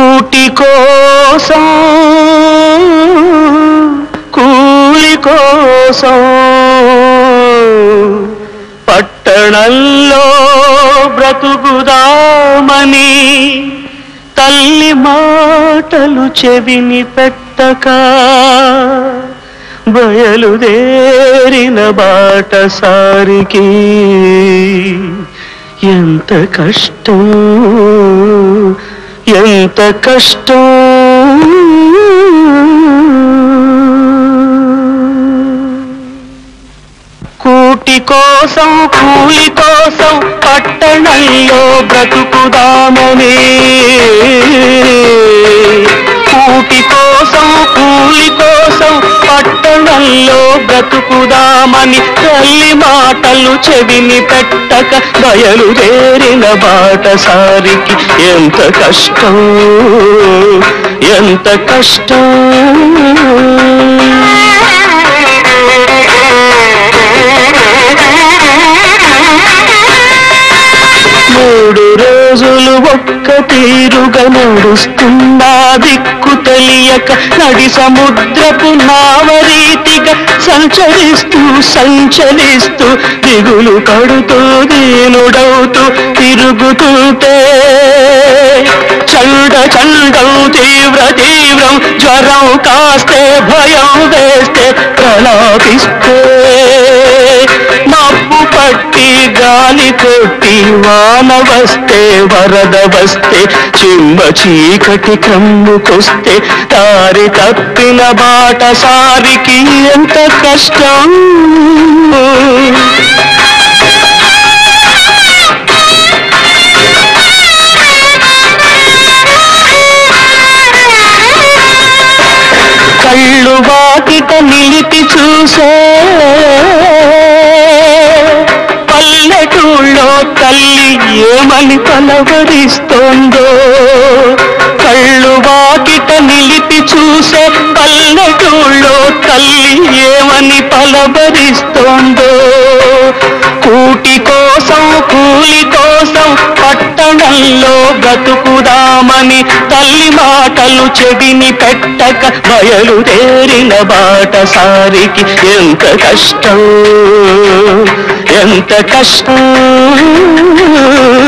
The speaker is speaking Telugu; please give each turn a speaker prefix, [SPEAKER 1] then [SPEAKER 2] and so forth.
[SPEAKER 1] కూటి కోసం కూలి కోసం పట్టణంలో బ్రతుకుదామని తల్లి మాటలు చెవిని పెట్టక బయలుదేరిన బాటసారికి ఎంత కష్టం ఎంత కష్టం కూటి కోసం కూలి కోసం పట్టణంలో బ్రతుకుదామని కూటి కోసం కూలి కోసం పట్టణంలో బ్రతుకుదామని తల్లి మాటలు చెవిని పెట్టక బయలుదేరిన బాటసారికి ఎంత కష్టం ఎంత కష్టం మూడు రోజులు ఒక్క తీరుగా నడుస్తున్నా దిక్కు తెలియక నడి సముద్రపు నావరీతిగా సంచరిస్తూ సంచరిస్తూ దిగులు పడుతూ దీనుడవుతూ తిరుగుతుంటే చండ చండం తీవ్ర తీవ్రం జ్వరం కాస్తే భయం వేస్తే ప్రలాపిస్తే మబ్బు పట్టి గాలి కొట్టి వాన వస్తే వరద వస్తే చిమ్మ చీకటి కమ్ముకొస్తే దారి తప్పిన బాట సారికి ఎంత కష్టం కళ్ళు వాకిట నిలిపి చూసే పల్లెటూళ్ళో తల్లి ఏమని పలవరిస్తోందో కళ్ళు వాకిట నిలిపి చూసే పల్లెటూళ్ళో తల్లి ఏమని పలవరిస్తోందో కూటి కోసం కూలి కోసం పట్టణంలో బ్రతుకుదామని తల్లి మాటలు చెవిని పెట్టక బయలుదేరిన బాటసారికి ఎంత కష్టం ఎంత కష్టం